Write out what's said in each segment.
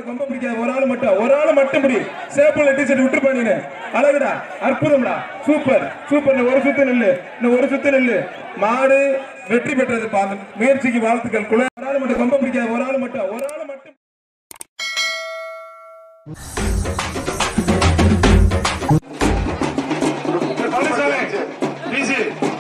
கொம்ப பிடிக்காத ஒரு ஆள் மட்டும் ஒரு ஆள் மட்டும் பிடி சேப்புல டிஷர்ட் விட்டுருப்பா நீனு அழகுடா அற்புதம்டா சூப்பர் சூப்பர் ஒரு சுத்து நெல்லு இன்னும் ஒரு சுத்து நெல்லு மாடு வெற்றி பெற்றது பா அந்த முயற்சிக்கு வாழ்த்துக்கள் குல ஒரு ஆள் மட்டும் கொம்ப பிடிக்காத ஒரு ஆள் மட்டும் ஒரு ஆள் மட்டும் பழனிசாமி பிசி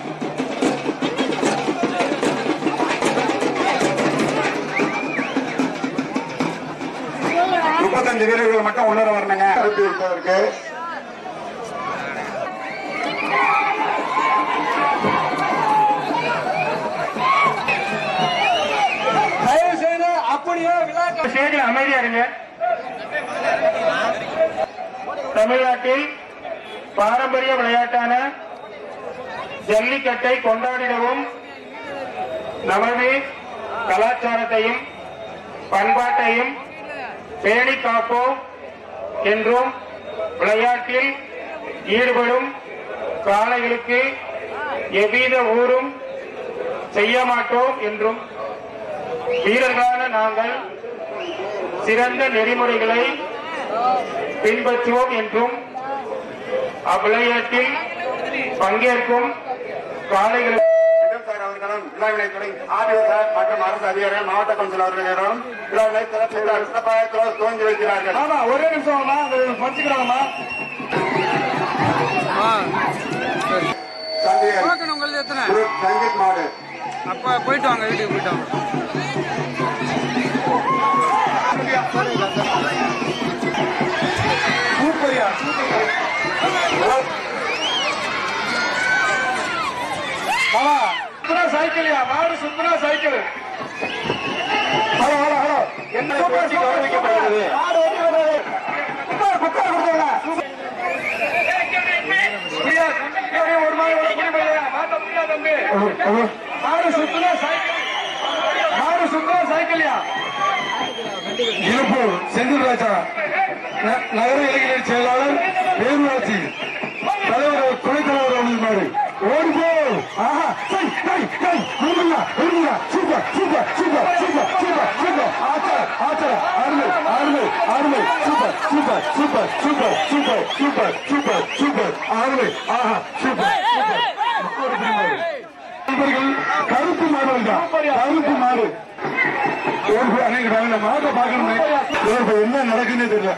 முப்பத்தஞ்சு வீரர்கள் மட்டும் உள்ளர வரணுங்க அறுபத்தி விட்டதற்கு தயவு செய்து அப்படியே விழா ஸ்டேஜில் அமைதியா இருங்க தமிழ்நாட்டில் பாரம்பரிய விளையாட்டான ஜல்லிக்கட்டை கொண்டாடிடவும் நமது கலாச்சாரத்தையும் பண்பாட்டையும் பேணி காப்போம் என்றும் விளையாட்டில் ஈடுபடும் காளைகளுக்கு எவ்வித ஊரும் செய்ய மாட்டோம் என்றும் வீரர்களான நாங்கள் சிறந்த நெறிமுறைகளை பின்பற்றுவோம் என்றும் அவ்விளையாட்டில் பங்கேற்கும் காளைகளுக்கு சார் அவர்களும் விழாவினை தொடங்கி ஆதிவாசர் மற்றும் அரசு அதிகாரிகள் மாவட்ட கவுன்சில் அவர்களும் விழாவினை சிறப்பு சிறப்பாக துவங்கி வைக்கிறார்கள் ஆமா ஒரே நிமிஷம் ஆமா படிச்சுக்கிறாங்கம்மா சந்தியன் டோக்கன் உங்களுக்கு எத்தனை குரூப் சங்கீத் மாடு அப்ப போயிட்டு வாங்க வீட்டுக்கு போயிட்டு வாங்க சூப்பரியா மாமா சுப்ரா சைக்கிள்யா மாடு சுப்ரா சைக்கிள் ஹலோ ஹலோ ஹலோ என்ன போட்டி கௌரவிக்கப்படுகிறது மாடு ஓட்டி வருது குக்கர் குக்கர் கொடுத்தவங்க பிரியா, பிரியா, ஒரு மாடு ஒரு புடி பையா. மாட்ட முடியாது தம்பி. மாடு சுத்துனா சைக்கிள் மாடு சுத்துனா சைக்கிள்யா இருப்பூர் செந்தில் ராஜா ந- நகர இளைஞர் செயலாளர் பேரூராட்சி தலைவர் துணைத் தலைவர் அவர்கள் மாடு ஓடி போ ஆஹா சை கை கை உருமுங்க உருமுங்க super super super super super super ஆச்சர ஆச்சர அருமை அருமை அருமை super super super super super super super super அருமை ஆஹா சூப்பர் சூப்பர் ஒரு புடி மாடு. நண்பர்கள் கருப்பு மாடு தான் கருப்பு மாடு ஒரு பு- அன்னைக்கு நான் இந்த மாட்டை பார்க்கணுமே. ஒரு பு- என்ன நடக்குன்னே தெரியல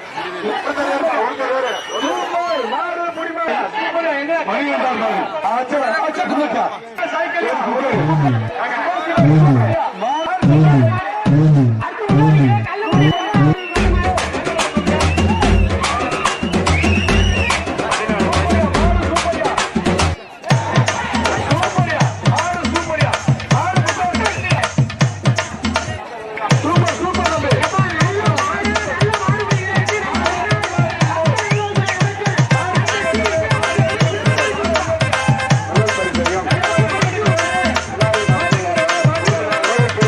மணிகண்டன் மாடு. ஆச்சா, ஆச்சா, குதிரைக்கா. ஒரு முதல் பரிசையும்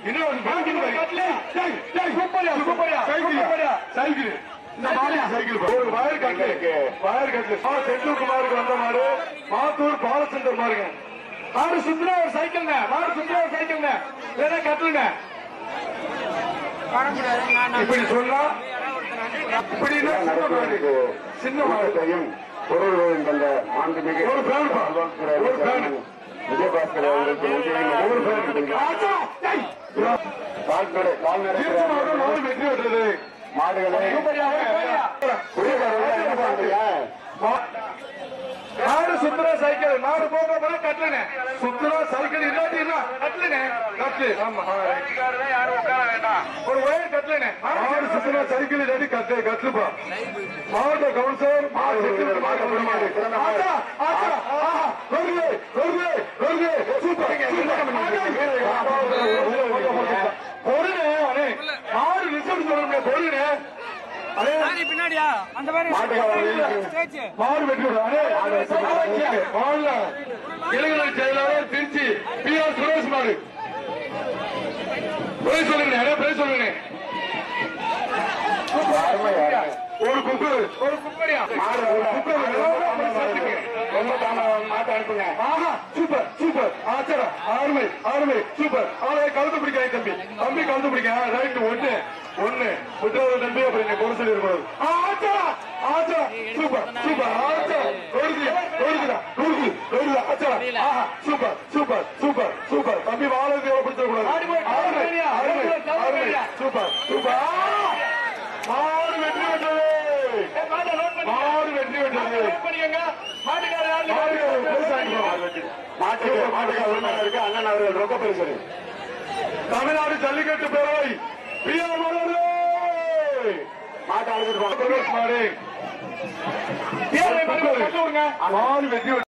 இன்னொரு சைக்கிள் சூப்பரியா சூப்பரியா சைக்கிள் சைக்கிள் இந்த மாடு சைக்கிள் ஒரு வயர் கட்டு வயர் கட்டு ஆ, செந்தூர் குமாருக்கு வந்த மாடு மாத்தூர் பாலச்சந்தர் மாருங்க மாடு சுத்தினா ஒரு சைக்கிள்ங்க மாடு சுத்தினா ஒரு சைக்கிள்ங்க வேணா கட்டுங்க வர முடியாது நான் இப்படி சொன்னா இப்படி சின்ன மாடு சின்ன மாடு மாவட்டத்தையும் பொருள்களையும் தந்த மாண்புமிகு ஒரு ஃபேன் பா. காவல்துறை ஒரு ஃபேன். விஜயபாஸ்கர் அவர்களுக்கு நன்றியை ஒரு ஃபேன். தெரிவித்துக் ஆச்சா, ஏய். கால்நடை கால்நடை தீர்த்த மாடு நாலு வெற்றி பெற்றது மாடுகளை குடிகாரர்கள் என்ன பண்றீங்க மாடு சுத்துறா சைக்கிள் மாடு போக போல கட்டுங்க சுத்துறா சைக்கிள் இல்லாட்டி என்ன கட்டுங்க கட்டு ஆமா ஒரு ஒயர் கட்டுங்க மாடு சுத்துறா சைக்கிள் இல்லாட்டி கட்டு கட்டுப்பா மாவட்ட கவுன்சிலர் மாடு செட்டில் மாடு பெருமாடு ஆச்சா ஆச்சா ஆஹா வருது வருது வருது சூப்பர் சூப்பர் பொருளே அண்ணே மாடு ரிசல்ட் சொல்லுங்க பொருளே அண்ணே சாரி பின்னாடியா அந்த மாதிரி ஸ்டேஜ் மாடு வெற்றி மாடுல இளைஞர் செயலாளர் திருச்சி பி ஆர் சுரேஷ் மாடு பிரைஸ் சொல்லுங்க அண்ணே பிரைஸ் சொல்லுங்க ஒரு குக்கு ஒரு குக்கரியா மாட்டை அனுப்புங்க ஆஹா சூப்பர் சூப்பர் ஆச்சரா அருமை அருமை சூப்பர் ஆளை கழுத்து பிடிக்காய் தம்பி தம்பி கழுத்து பிடிக்க ரைட் ஒண்ணு ஒண்ணு விட்டுறது தம்பி அப்படி நீ பொறு சொல்லி இருக்கக்கூடாது ஆச்சரா ஆச்சரா சூப்பர் சூப்பர் ஆச்சரா ஓடுது ஓடுதுடா ஓடுது ஓடுது ஆச்சரா ஆஹா சூப்பர் சூப்பர் சூப்பர் சூப்பர் தம்பி வாழறது எவ்வளவு பிடிச்சிடக்கூடாது அருமை அருமை அருமை சூப்பர் சூப்பர் ஆ! மாடு வெற்றி பெற்றது மாடு வெற்றி பெற்றது மாட்டுக்கு மாட்டுக்கு உரிமையாக இருக்கு அண்ணன் அவர்கள் ரொக்க பரிசு தமிழ்நாடு ஜல்லிக்கட்டு பேரவை பிஆர் மலரே மாட்டை அழைச்சிட்டு போங்க பிரதேஷ் மாடு மாடு வெற்றி பெற்றது.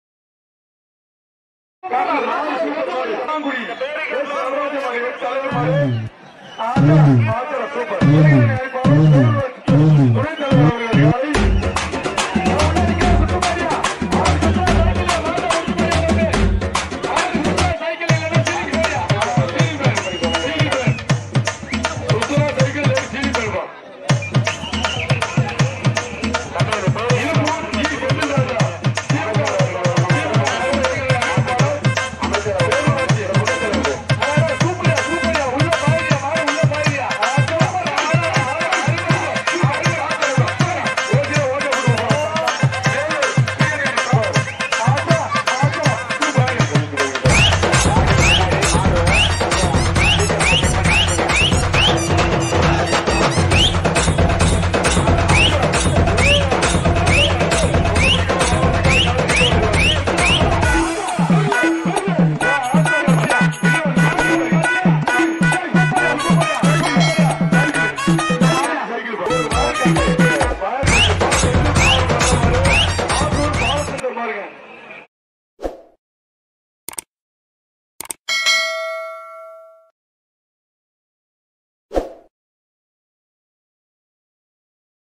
மாடு சூப்பர் மாடு. தாங்குடி. எஸ். நடராஜ மாடு, எஸ். தலைவர் மாடு. ஆச்சா, ஆச்சா, சூப்பர்